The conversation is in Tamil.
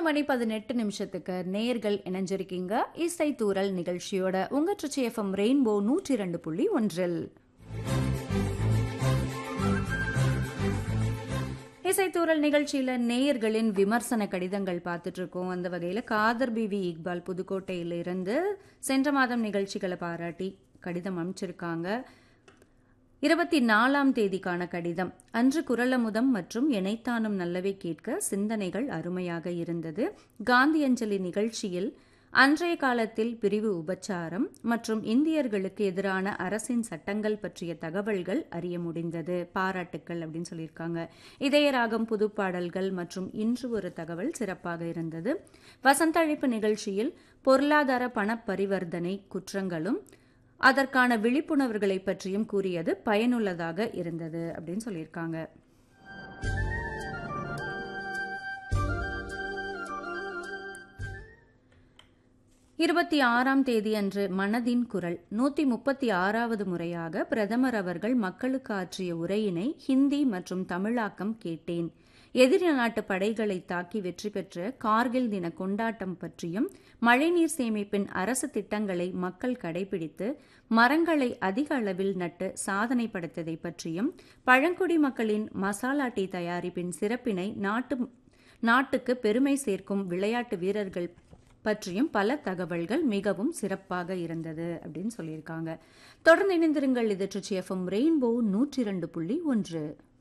மணி பதினெட்டு நிமிஷத்துக்கு நேர்கள் இணைஞ்சிருக்கீங்க இசை தூரல் நிகழ்ச்சியோட உங்க ட்ரிச்சி எஃப்எம் ரெயின்போ நூற்றி இரண்டு புள்ளி ஒன்றில் இசைத்தூரல் நிகழ்ச்சியில நேயர்களின் விமர்சன கடிதங்கள் பார்த்துட்டு இருக்கோம் அந்த வகையில காதர் பிவி இக்பால் புதுக்கோட்டையில இருந்து சென்ற மாதம் நிகழ்ச்சிகளை பாராட்டி கடிதம் அனுப்பிச்சிருக்காங்க இருபத்தி நாலாம் தேதிக்கான கடிதம் அன்று குரலமுதம் மற்றும் இணைத்தானும் நல்லவை கேட்க சிந்தனைகள் அருமையாக இருந்தது காந்தியஞ்சலி நிகழ்ச்சியில் அன்றைய காலத்தில் பிரிவு உபச்சாரம் மற்றும் இந்தியர்களுக்கு எதிரான அரசின் சட்டங்கள் பற்றிய தகவல்கள் அறிய முடிந்தது பாராட்டுக்கள் அப்படின்னு சொல்லியிருக்காங்க இதயராகம் புதுப்பாடல்கள் மற்றும் இன்று ஒரு தகவல் சிறப்பாக இருந்தது வசந்தழைப்பு நிகழ்ச்சியில் பொருளாதார பண பரிவர்த்தனை குற்றங்களும் அதற்கான விழிப்புணர்வுகளை பற்றியும் கூறியது பயனுள்ளதாக இருந்தது அப்படின்னு சொல்லியிருக்காங்க இருபத்தி ஆறாம் தேதி அன்று மனதின் குரல் நூத்தி முப்பத்தி ஆறாவது முறையாக பிரதமர் அவர்கள் மக்களுக்கு ஆற்றிய உரையினை ஹிந்தி மற்றும் தமிழாக்கம் கேட்டேன் எதிரி நாட்டு படைகளை தாக்கி வெற்றி பெற்ற கார்கில் தின கொண்டாட்டம் பற்றியும் மழைநீர் சேமிப்பின் அரசு திட்டங்களை மக்கள் கடைபிடித்து மரங்களை அதிக அளவில் நட்டு சாதனை படைத்ததை பற்றியும் பழங்குடி மக்களின் மசாலா டீ தயாரிப்பின் சிறப்பினை நாட்டு நாட்டுக்கு பெருமை சேர்க்கும் விளையாட்டு வீரர்கள் பற்றியும் பல தகவல்கள் மிகவும் சிறப்பாக இருந்தது அப்படின்னு சொல்லியிருக்காங்க தொடர்ந்து இணைந்திருங்கள் இது ட்ரிச்சி எஃப்எம் ரெயின்போ நூற்றி இரண்டு புள்ளி ஒன்று